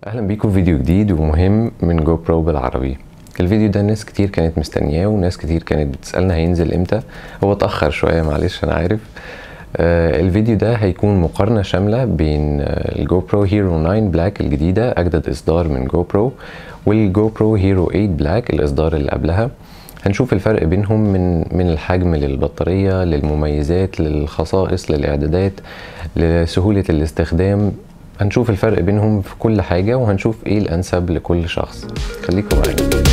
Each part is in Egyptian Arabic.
اهلا بيكم في فيديو جديد ومهم من جو برو بالعربي الفيديو ده ناس كتير كانت مستنياه وناس كتير كانت بتسألنا هينزل امتى هو اتأخر شوية معلش انا عارف آه الفيديو ده هيكون مقارنة شاملة بين آه الجو برو هيرو 9 بلاك الجديدة اجدد اصدار من جو برو والجو برو هيرو 8 بلاك الاصدار اللي قبلها هنشوف الفرق بينهم من من الحجم للبطارية للمميزات للخصائص للإعدادات لسهولة الاستخدام هنشوف الفرق بينهم في كل حاجة وهنشوف ايه الأنسب لكل شخص خليكم معايا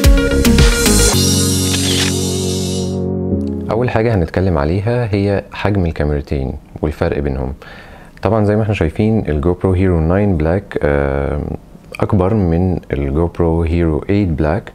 أول حاجة هنتكلم عليها هي حجم الكاميرتين والفرق بينهم طبعا زي ما احنا شايفين الجو برو هيرو 9 بلاك أكبر من الجو برو هيرو 8 بلاك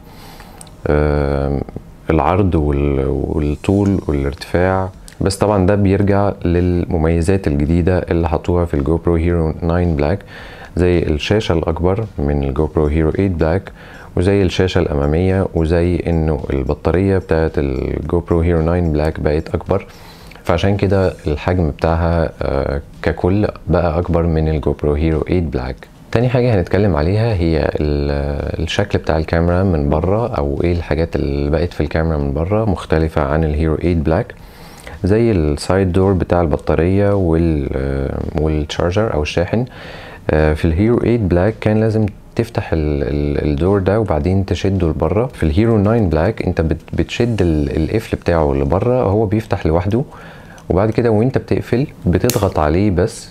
العرض والطول والارتفاع بس طبعا ده بيرجع للمميزات الجديدة اللي حطوها في الجو برو هيرو 9 بلاك زي الشاشة الأكبر من الجو برو هيرو 8 بلاك وزي الشاشة الأمامية وزي إنه البطارية بتاعت الجو برو هيرو 9 بلاك بقت أكبر فعشان كده الحجم بتاعها ككل بقى أكبر من الجو برو هيرو 8 بلاك تاني حاجة هنتكلم عليها هي الشكل بتاع الكاميرا من بره أو إيه الحاجات اللي بقت في الكاميرا من بره مختلفة عن الهيرو 8 بلاك زي السايد دور بتاع البطارية وال والتشارجر أو الشاحن في الهيرو 8 بلاك كان لازم تفتح الدور ده وبعدين تشده لبره في الهيرو 9 بلاك انت بتشد القفل بتاعه لبره هو بيفتح لوحده وبعد كده وانت بتقفل بتضغط عليه بس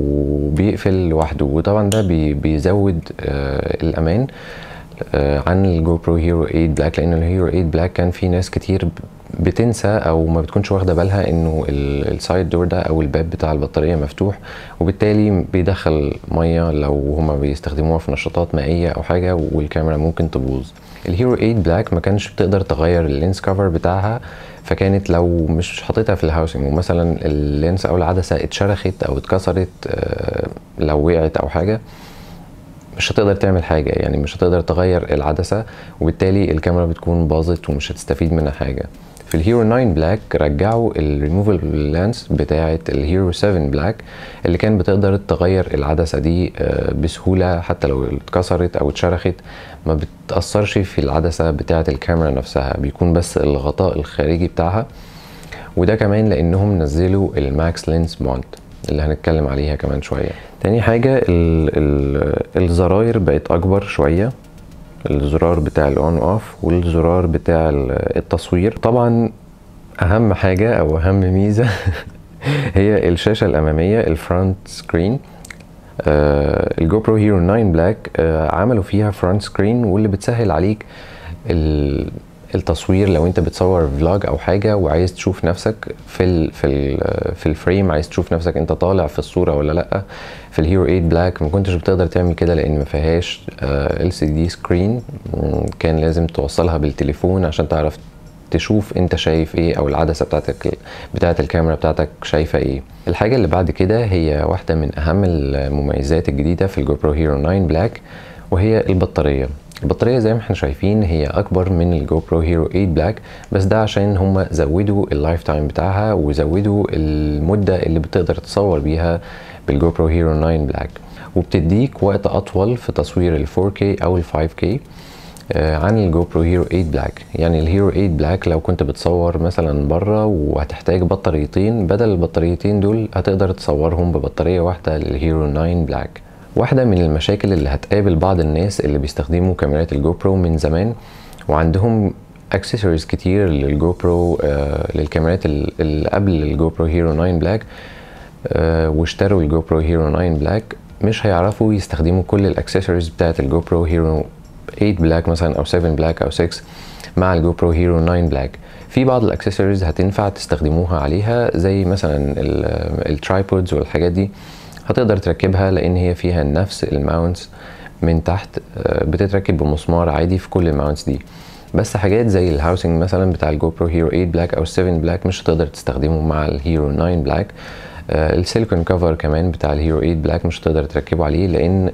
وبيقفل لوحده وطبعا ده بي بيزود آه الامان آه عن الجو برو هيرو 8 بلاك لان الهيرو 8 بلاك كان في ناس كتير بتنسى او ما بتكونش واخده بالها انه السايد دور ده او الباب بتاع البطاريه مفتوح وبالتالي بيدخل ميه لو هما بيستخدموها في نشاطات مائيه او حاجه والكاميرا ممكن تبوظ الهيرو 8 بلاك ما كانش بتقدر تغير اللينس كفر بتاعها فكانت لو مش حاططها في الهاوسنج ومثلا اللينس او العدسه اتشرخت او اتكسرت لو وقعت او حاجه مش هتقدر تعمل حاجة يعني مش هتقدر تغير العدسة وبالتالي الكاميرا بتكون باظت ومش هتستفيد منها حاجة في الهيرو 9 بلاك رجعوا الريموفال لانس بتاعة الهيرو 7 بلاك اللي كان بتقدر تغير العدسة دي بسهولة حتى لو اتكسرت او اتشرخت ما بتأثرش في العدسة بتاعة الكاميرا نفسها بيكون بس الغطاء الخارجي بتاعها وده كمان لانهم نزلوا الماكس لينس مونت اللي هنتكلم عليها كمان شوية تاني حاجة ال ال الزراير بقت أكبر شوية الزرار بتاع الاون اوف والزرار بتاع التصوير طبعا اهم حاجة او اهم ميزة هي الشاشة الامامية الفرونت سكرين آه الجو برو هيرو 9 بلاك آه عملوا فيها فرونت سكرين واللي بتسهل عليك التصوير لو انت بتصور فلوج او حاجه وعايز تشوف نفسك في ال في ال في الفريم عايز تشوف نفسك انت طالع في الصوره ولا لا في الهيرو 8 بلاك ما كنتش بتقدر تعمل كده لان ما فيهاش ال سي دي سكرين كان لازم توصلها بالتليفون عشان تعرف تشوف انت شايف ايه او العدسه بتاعتك بتاعت الكاميرا بتاعتك شايفه ايه الحاجه اللي بعد كده هي واحده من اهم المميزات الجديده في الجو برو هيرو 9 بلاك وهي البطاريه البطارية زي ما احنا شايفين هي أكبر من الجو برو هيرو 8 بلاك بس ده عشان هم زودوا اللايف تايم بتاعها وزودوا المدة اللي بتقدر تصور بيها بالجو برو هيرو 9 بلاك وبتديك وقت أطول في تصوير ال 4K أو ال 5K عن الجو برو هيرو 8 بلاك يعني الهيرو 8 بلاك لو كنت بتصور مثلا بره وهتحتاج بطاريتين بدل البطاريتين دول هتقدر تصورهم ببطارية واحدة للهيرو 9 بلاك واحدة من المشاكل اللي هتقابل بعض الناس اللي بيستخدموا كاميرات الجو برو من زمان وعندهم اكسسوارز كتير للجو برو آه للكاميرات اللي قبل الجو برو هيرو 9 بلاك آه واشتروا الجو برو هيرو 9 بلاك مش هيعرفوا يستخدموا كل الاكسسوارز بتاعت الجو برو هيرو 8 بلاك مثلا او 7 بلاك او 6 مع الجو برو هيرو 9 بلاك في بعض الاكسسوارز هتنفع تستخدموها عليها زي مثلا الترايبودز والحاجات دي هتقدر تركبها لان هي فيها نفس الماونتس من تحت بتتركب بمسمار عادي في كل الماونتس دي بس حاجات زي الهاوسنج مثلا بتاع الجو برو هيرو 8 بلاك او 7 بلاك مش هتقدر تستخدمه مع الهيرو 9 بلاك السيليكون كفر كمان بتاع الهيرو 8 بلاك مش هتقدر تركبه عليه لان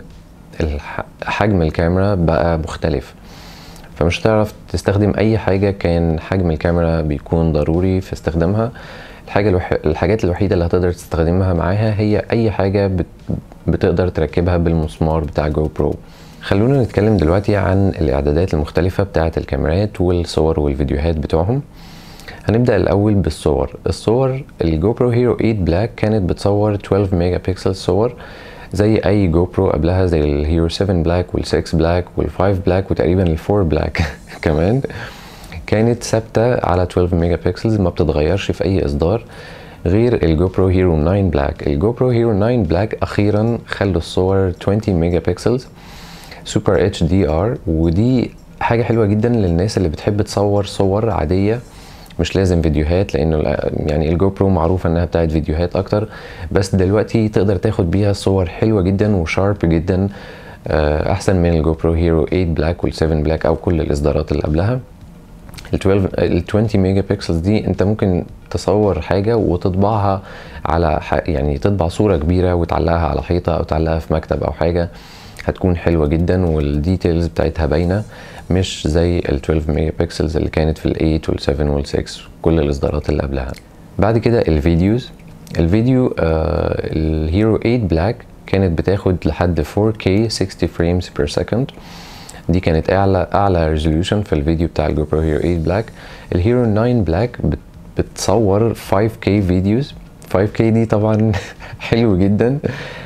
حجم الكاميرا بقى مختلف فمش هتعرف تستخدم اي حاجة كان حجم الكاميرا بيكون ضروري في استخدامها الحاجة الوح... الحاجات الوحيدة اللي هتقدر تستخدمها معاها هي أي حاجة بت... بتقدر تركبها بالمسمار بتاع جو برو خلونا نتكلم دلوقتي عن الاعدادات المختلفة بتاعة الكاميرات والصور والفيديوهات بتوعهم هنبدأ الأول بالصور الصور الجو برو هيرو 8 بلاك كانت بتصور 12 ميجا بكسل صور زي أي جو برو قبلها زي الهيرو 7 بلاك وال6 بلاك وال5 بلاك وتقريبا ال4 بلاك كمان كانت ثابتة على 12 ميجا بكسلز ما بتتغيرش في أي إصدار غير الجو برو هيرو 9 بلاك الجو برو هيرو 9 بلاك أخيرا خلوا الصور 20 ميجا بكسلز سوبر اتش دي ار ودي حاجة حلوة جدا للناس اللي بتحب تصور صور عادية مش لازم فيديوهات لانه يعني الجو برو معروفه انها بتاعت فيديوهات اكتر بس دلوقتي تقدر تاخد بيها صور حلوه جدا وشارب جدا احسن من الجو برو هيرو 8 بلاك وال7 بلاك او كل الاصدارات اللي قبلها ال 12 ال 20 ميجا بكسلز دي انت ممكن تصور حاجه وتطبعها على يعني تطبع صوره كبيره وتعلقها على حيطه او تعلقها في مكتب او حاجه هتكون حلوه جدا والديتيلز بتاعتها باينه مش زي ال 12 ميجا بكسلز اللي كانت في ال 8 وال 7 وال 6 كل الاصدارات اللي قبلها بعد كده الفيديوز الفيديو آه الهيرو 8 بلاك كانت بتاخد لحد 4K 60 فريمز بير سكند دي كانت اعلى اعلى ريزوليوشن في الفيديو بتاع الجو برو هيرو 8 بلاك الهيرو 9 بلاك بتصور 5K فيديوز 5K دي طبعا حلو جدا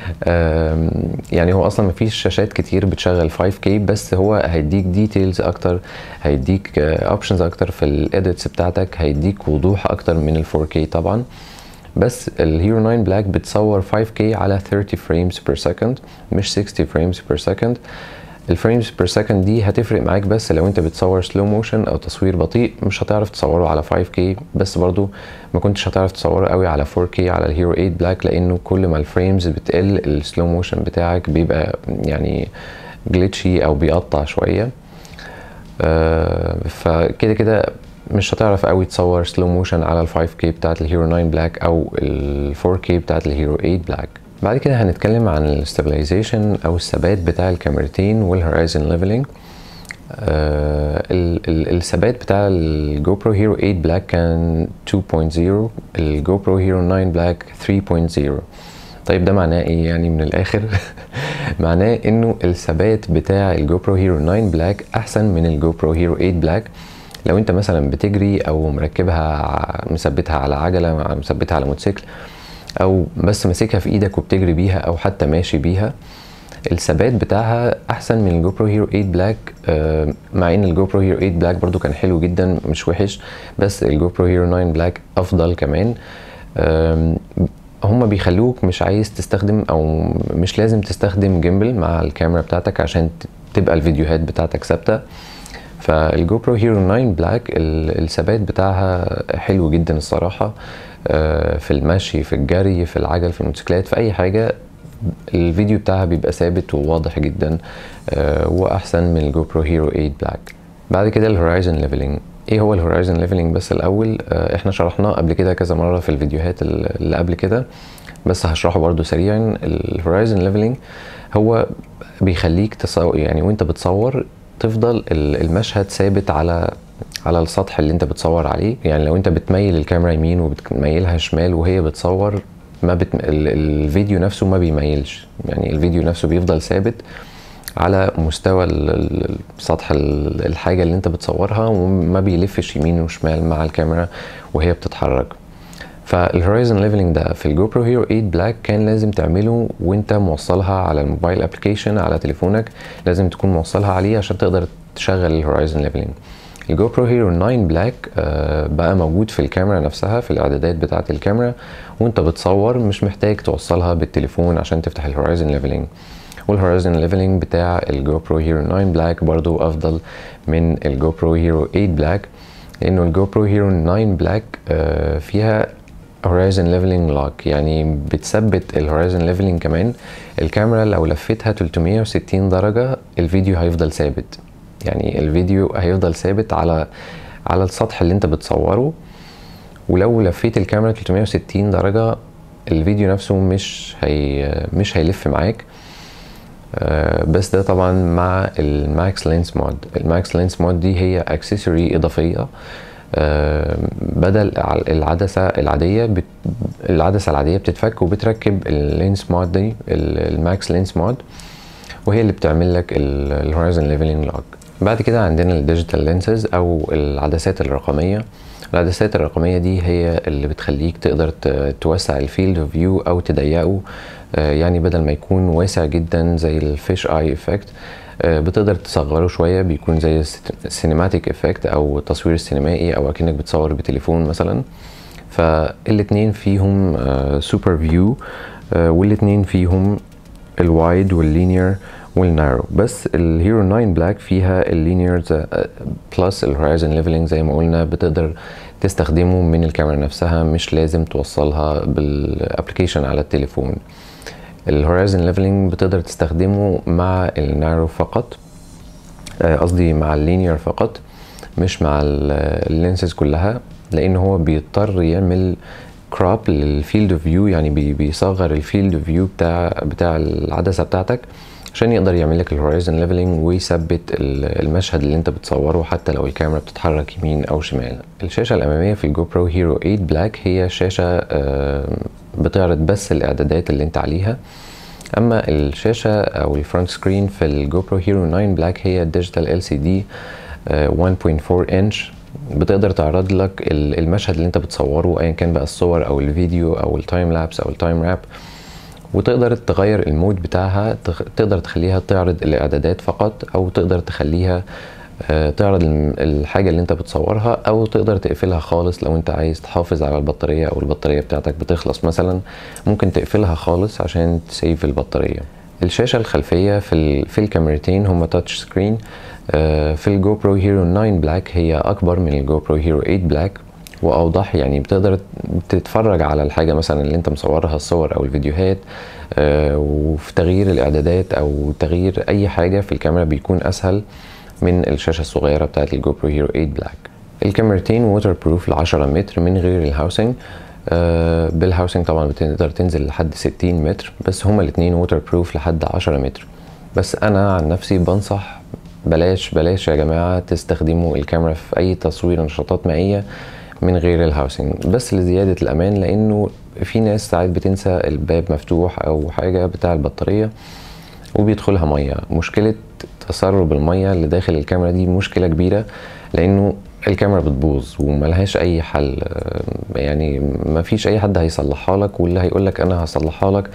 يعني هو اصلا مفيش شاشات كتير بتشغل 5K بس هو هيديك ديتيلز اكتر هيديك اوبشنز اكتر في الاديتس بتاعتك هيديك وضوح اكتر من ال 4K طبعا بس الهيرو 9 بلاك بتصور 5K على 30 فريمز بير سكند مش 60 فريمز بير سكند الفريمز بير سكند دي هتفرق معاك بس لو انت بتصور سلو موشن او تصوير بطيء مش هتعرف تصوره على 5K بس برضو ما كنتش هتعرف تصوره قوي على 4K على الهيرو 8 بلاك لانه كل ما الفريمز بتقل السلو موشن بتاعك بيبقى يعني جليتشي او بيقطع شويه آه فكده كده مش هتعرف قوي تصور سلو موشن على ال 5K بتاعت الهيرو 9 بلاك او ال 4K بتاعت الهيرو 8 بلاك بعد كده هنتكلم عن الاستابلايزيشن او الثبات بتاع الكاميرتين والهورايزن ليفلنج آه الثبات بتاع الجو برو هيرو 8 بلاك كان 2.0 الجو برو هيرو 9 بلاك 3.0 طيب ده معناه ايه يعني من الاخر معناه انه الثبات بتاع الجو برو هيرو 9 بلاك احسن من الجو برو هيرو 8 بلاك لو انت مثلا بتجري او مركبها مثبتها على عجله مثبتها على موتوسيكل او بس ماسكها في ايدك وبتجري بيها او حتى ماشي بيها الثبات بتاعها احسن من الجو برو هيرو 8 بلاك آه مع ان الجو برو هيرو 8 بلاك برضو كان حلو جدا مش وحش بس الجو برو هيرو 9 بلاك افضل كمان آه هما بيخلوك مش عايز تستخدم او مش لازم تستخدم جيمبل مع الكاميرا بتاعتك عشان تبقى الفيديوهات بتاعتك ثابته فالجو برو هيرو 9 بلاك الثبات بتاعها حلو جدا الصراحه في المشي في الجري في العجل في الموتوسيكلات في اي حاجه الفيديو بتاعها بيبقى ثابت وواضح جدا واحسن من الجو برو هيرو 8 بلاك بعد كده الهورايزن ليفلنج ايه هو الهورايزن ليفلنج بس الاول احنا شرحناه قبل كده كذا مره في الفيديوهات اللي قبل كده بس هشرحه برضو سريعا الهورايزن ليفلنج هو بيخليك تصور يعني وانت بتصور تفضل المشهد ثابت على على السطح اللي انت بتصور عليه يعني لو انت بتميل الكاميرا يمين وبتميلها شمال وهي بتصور ما بت... الفيديو نفسه ما بيميلش يعني الفيديو نفسه بيفضل ثابت على مستوى سطح الحاجة اللي انت بتصورها وما بيلفش يمين وشمال مع الكاميرا وهي بتتحرك فالهورايزن ليفلنج ده في الجو برو هيرو 8 بلاك كان لازم تعمله وانت موصلها على الموبايل ابلكيشن على تليفونك لازم تكون موصلها عليه عشان تقدر تشغل الهورايزن ليفلنج الجو برو هيرو 9 بلاك آه بقى موجود في الكاميرا نفسها في الاعدادات بتاعه الكاميرا وانت بتصور مش محتاج توصلها بالتليفون عشان تفتح الهورايزن ليفلنج والهورايزن ليفلنج بتاع الجو برو هيرو 9 بلاك برضو افضل من الجو برو هيرو 8 بلاك لانه الجو برو هيرو 9 بلاك آه فيها هورايزن ليفلنج لوك يعني بتثبت الهورايزن ليفلنج كمان الكاميرا لو لفتها 360 درجة الفيديو هيفضل ثابت يعني الفيديو هيفضل ثابت على على السطح اللي انت بتصوره ولو لفيت الكاميرا 360 درجة الفيديو نفسه مش هي مش هيلف معاك بس ده طبعا مع الماكس لينس مود الماكس لينس مود دي هي اكسسوري اضافيه آه، بدل العدسة العادية بت... العدسة العادية بتتفك وبتركب اللينس مود دي الماكس لينس مود وهي اللي بتعمل لك الهورايزون ليفلنج لوج بعد كده عندنا الديجيتال لينسز او العدسات الرقميه العدسات الرقميه دي هي اللي بتخليك تقدر توسع الفيلد اوف فيو او تضيقه آه، يعني بدل ما يكون واسع جدا زي الفيش اي افكت بتقدر تصغره شويه بيكون زي السينماتيك افكت او التصوير السينمائي او اكنك بتصور بتليفون مثلا فالاتنين فيهم سوبر فيو والاتنين فيهم الوايد واللينير والنارو بس الهيرو 9 بلاك فيها اللينير بلس الهورايزون ليفلنج زي ما قلنا بتقدر تستخدمه من الكاميرا نفسها مش لازم توصلها بالابلكيشن على التليفون الهورايزون ليفلنج بتقدر تستخدمه مع النارو فقط آه، قصدي مع اللينير فقط مش مع اللينسز كلها لان هو بيضطر يعمل كراب للفيلد اوف فيو يعني بيصغر الفيلد اوف فيو بتاع بتاع العدسه بتاعتك عشان يقدر يعمل لك الهورايزون ليفلنج ويثبت المشهد اللي انت بتصوره حتى لو الكاميرا بتتحرك يمين او شمال الشاشه الاماميه في الجو برو هيرو 8 بلاك هي شاشه آه، بتعرض بس الاعدادات اللي انت عليها اما الشاشه او الفرونت سكرين في الجو برو هيرو 9 بلاك هي ديجيتال ال سي دي 1.4 انش بتقدر تعرض لك المشهد اللي انت بتصوره ايا كان بقى الصور او الفيديو او التايم لابس او التايم راب وتقدر تغير المود بتاعها تقدر تخليها تعرض الاعدادات فقط او تقدر تخليها آه، تعرض الحاجة اللي انت بتصورها او تقدر تقفلها خالص لو انت عايز تحافظ على البطارية او البطارية بتاعتك بتخلص مثلا ممكن تقفلها خالص عشان تسيف البطارية الشاشة الخلفية في, في الكاميرتين هما تاتش سكرين في الجو برو هيرو 9 بلاك هي اكبر من الجو برو هيرو 8 بلاك واوضح يعني بتقدر تتفرج على الحاجه مثلا اللي انت مصورها الصور او الفيديوهات آه، وفي تغيير الاعدادات او تغيير اي حاجه في الكاميرا بيكون اسهل من الشاشه الصغيره بتاعت الجو برو هيرو 8 بلاك الكاميرتين ووتر بروف ل 10 متر من غير الهاوسنج آه بالهاوسنج طبعا بتقدر تنزل لحد 60 متر بس هما الاثنين ووتر بروف لحد 10 متر بس انا عن نفسي بنصح بلاش بلاش يا جماعه تستخدموا الكاميرا في اي تصوير نشاطات مائيه من غير الهاوسنج بس لزيادة الأمان لأنه في ناس ساعات بتنسى الباب مفتوح أو حاجة بتاع البطارية وبيدخلها مية مشكلة تسرب المية اللي داخل الكاميرا دي مشكلة كبيرة لأنه الكاميرا بتبوظ وملهاش أي حل يعني مفيش أي حد هيصلحها لك واللي هيقولك أنا هصلحها لك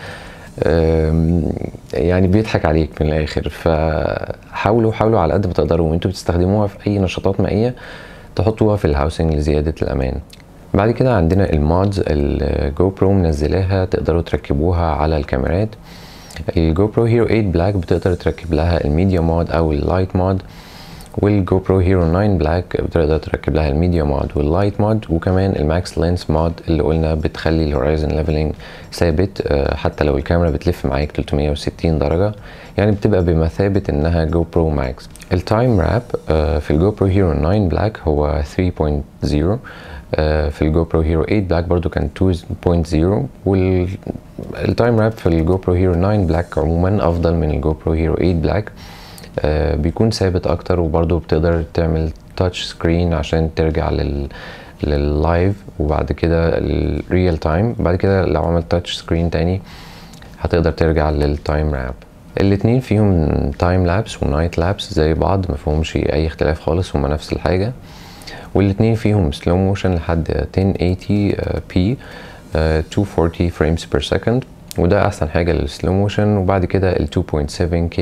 يعني بيضحك عليك من الاخر فحاولوا حاولوا على قد ما تقدروا وانتوا بتستخدموها في اي نشاطات مائيه تحطوها في الهاوسنج لزيادة الأمان بعد كده عندنا المودز الجو برو منزلاها تقدروا تركبوها على الكاميرات الجو برو هيرو 8 بلاك بتقدر تركب لها الميديا مود او اللايت مود والجو برو هيرو 9 بلاك بتقدر تركب لها الميديا مود واللايت مود وكمان الماكس لينس مود اللي قلنا بتخلي الهورايزن ليفلنج ثابت آه، حتى لو الكاميرا بتلف معاك 360 درجة يعني بتبقى بمثابة انها جو برو ماكس التايم راب في الجو برو هيرو 9 بلاك هو 3.0 آه، في الجو برو هيرو 8 بلاك برضو كان 2.0 والتايم راب في الجو برو هيرو 9 بلاك عموما افضل من الجو برو هيرو 8 بلاك آه، بيكون ثابت اكتر وبرضو بتقدر تعمل تاتش سكرين عشان ترجع لل لللايف وبعد كده الريال تايم بعد كده لو عملت تاتش سكرين تاني هتقدر ترجع للتايم راب الاتنين فيهم تايم لابس ونايت لابس زي بعض مفهومش اي اختلاف خالص هما نفس الحاجة والاتنين فيهم سلو موشن لحد 1080 بي 240 فريمز بير سكند وده احسن حاجة للسلو موشن وبعد كده ال 2.7K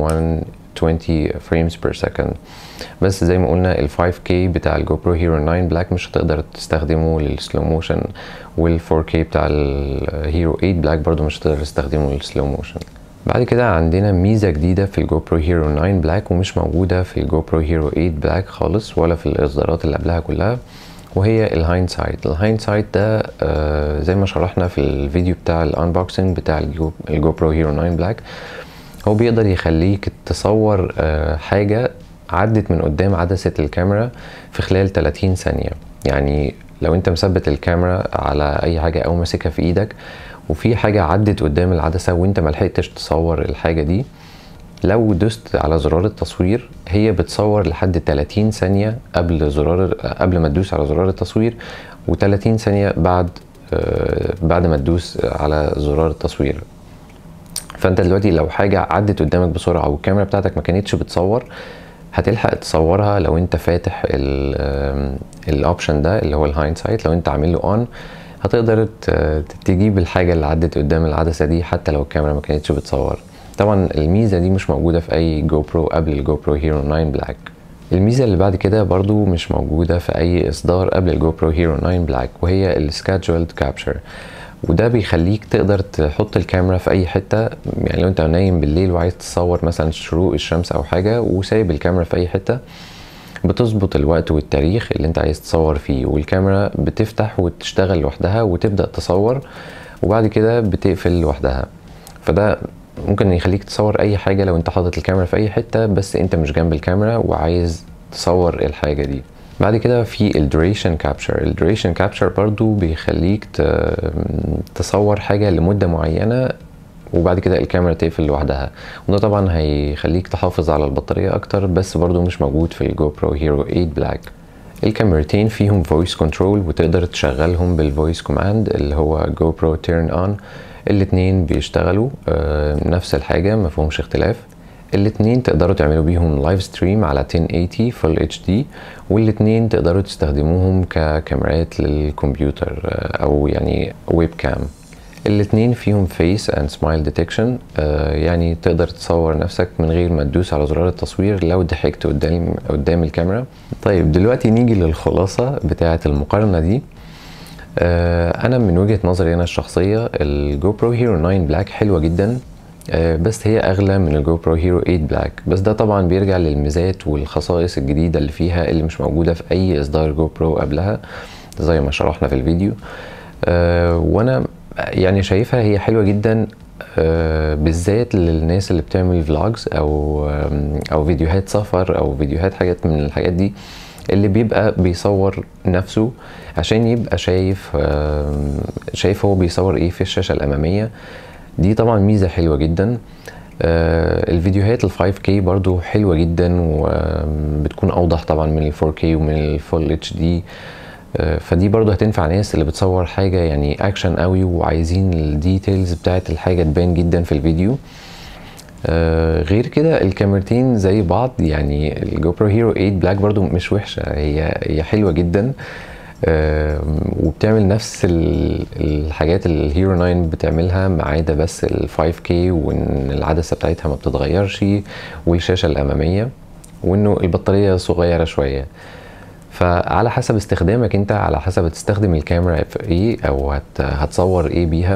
120 فريمز بير سكند بس زي ما قلنا ال 5K بتاع الجو برو هيرو 9 بلاك مش هتقدر تستخدمه للسلو موشن وال 4K بتاع الهيرو 8 بلاك برضو مش هتقدر تستخدمه للسلو موشن بعد كده عندنا ميزة جديدة في الجو برو هيرو 9 بلاك ومش موجودة في الجو برو هيرو 8 بلاك خالص ولا في الإصدارات اللي قبلها كلها وهي الهايند سايت الهايند سايت ده آه زي ما شرحنا في الفيديو بتاع الانبوكسنج بتاع الجو برو هيرو 9 بلاك هو بيقدر يخليك تصور آه حاجة عدت من قدام عدسة الكاميرا في خلال 30 ثانية يعني لو انت مثبت الكاميرا على اي حاجة او ماسكها في ايدك وفي حاجة عدت قدام العدسة وانت ملحقتش تصور الحاجة دي لو دوست على زرار التصوير هي بتصور لحد 30 ثانية قبل زرار قبل ما تدوس على زرار التصوير و30 ثانية بعد آه، بعد ما تدوس على زرار التصوير فانت دلوقتي لو حاجة عدت قدامك بسرعة والكاميرا بتاعتك ما كانتش بتصور هتلحق تصورها لو انت فاتح الاوبشن ده اللي هو الهايند سايت لو انت عامل له اون هتقدر ت- تجيب الحاجة اللي عدت قدام العدسة دي حتى لو الكاميرا ما كانتش بتصور طبعا الميزة دي مش موجودة في اي جو برو قبل الجو برو هيرو 9 بلاك الميزة اللي بعد كده برضو مش موجودة في أي إصدار قبل الجو برو هيرو 9 بلاك وهي السكادجولد كابشر وده بيخليك تقدر تحط الكاميرا في أي حتة يعني لو أنت نايم بالليل وعايز تصور مثلا شروق الشمس أو حاجة وسايب الكاميرا في أي حتة بتظبط الوقت والتاريخ اللي انت عايز تصور فيه والكاميرا بتفتح وتشتغل لوحدها وتبدأ تصور وبعد كده بتقفل لوحدها فده ممكن يخليك تصور اي حاجة لو انت حاطط الكاميرا في اي حتة بس انت مش جنب الكاميرا وعايز تصور الحاجة دي بعد كده في الدوريشن كابشر الدوريشن كابشر برضو بيخليك ت- تصور حاجة لمدة معينة وبعد كده الكاميرا تقفل لوحدها وده طبعا هيخليك تحافظ على البطارية اكتر بس برضو مش موجود في الجو برو هيرو 8 بلاك الكاميرتين فيهم فويس كنترول وتقدر تشغلهم بالفويس كوماند اللي هو جو برو تيرن اون الاتنين بيشتغلوا آه، نفس الحاجة ما فيهمش اختلاف الاتنين تقدروا تعملوا بيهم لايف ستريم على 1080 فول اتش دي والاتنين تقدروا تستخدموهم ككاميرات للكمبيوتر آه، او يعني ويب كام الاتنين فيهم فيس اند سمايل ديتكشن يعني تقدر تصور نفسك من غير ما تدوس على زرار التصوير لو ضحكت قدام قدام الكاميرا طيب دلوقتي نيجي للخلاصة بتاعة المقارنة دي آه، انا من وجهة نظري انا الشخصية الجو برو هيرو 9 بلاك حلوة جدا آه، بس هي اغلى من الجو برو هيرو 8 بلاك بس ده طبعا بيرجع للميزات والخصائص الجديدة اللي فيها اللي مش موجودة في اي اصدار جو برو قبلها زي ما شرحنا في الفيديو آه، وانا يعني شايفها هي حلوة جدا آه، بالذات للناس اللي بتعمل فلوجز او آم، او فيديوهات سفر او فيديوهات حاجات من الحاجات دي اللي بيبقى بيصور نفسه عشان يبقى شايف آم، شايف هو بيصور ايه في الشاشة الأمامية دي طبعا ميزة حلوة جدا آه، الفيديوهات ال 5K برضو حلوة جدا وبتكون أوضح طبعا من ال 4K ومن ال Full HD آه، فدي برضو هتنفع ناس اللي بتصور حاجة يعني أكشن قوي وعايزين الديتيلز بتاعت الحاجة تبان جدا في الفيديو آه، غير كده الكاميرتين زي بعض يعني الجو برو هيرو 8 بلاك برضو مش وحشة هي هي حلوة جدا آم، وبتعمل نفس ال- الحاجات اللي الهيرو 9 بتعملها ما عدا بس ال 5K وان العدسة بتاعتها ما بتتغيرش والشاشة الأمامية وانه البطارية صغيرة شوية فعلى حسب استخدامك انت على حسب هتستخدم الكاميرا في ايه او هت هتصور ايه بيها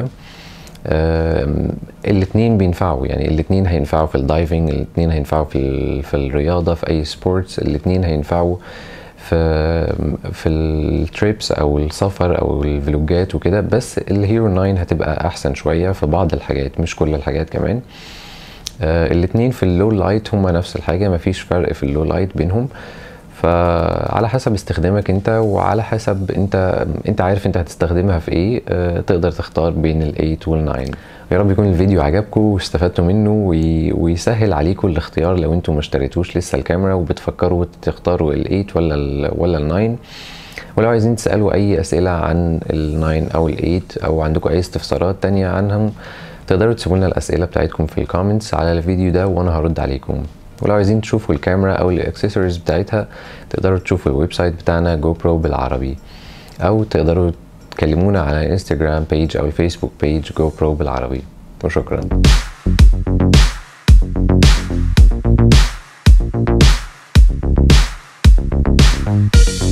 آم، الاتنين بينفعوا يعني الاتنين هينفعوا في الدايفنج الاتنين هينفعوا في ال- في الرياضة في اي سبورتس الاتنين هينفعوا في في التريبس او السفر او الفلوجات وكده بس الهيرو 9 هتبقى احسن شوية في بعض الحاجات مش كل الحاجات كمان آه الاتنين في اللو لايت هما نفس الحاجة مفيش فرق في اللو لايت بينهم فعلى حسب استخدامك انت وعلى حسب انت انت عارف انت هتستخدمها في ايه آه تقدر تختار بين ال 8 وال 9 يا رب يكون الفيديو عجبكم واستفدتوا منه وي- ويسهل عليكم الاختيار لو انتم ما اشتريتوش لسه الكاميرا وبتفكروا تختاروا ال 8 ولا ال ولا ال 9 ولو عايزين تسألوا أي أسئلة عن ال 9 أو ال 8 أو عندكم أي استفسارات تانية عنهم تقدروا تسيبوا لنا الأسئلة بتاعتكم في الكومنتس على الفيديو ده وأنا هرد عليكم ولو عايزين تشوفوا الكاميرا أو الأكسسوارز بتاعتها تقدروا تشوفوا الويب سايت بتاعنا جو برو بالعربي أو تقدروا تكلمونا على الانستجرام بيج أو الفيسبوك بيج جو برو بالعربي وشكرا Thank you.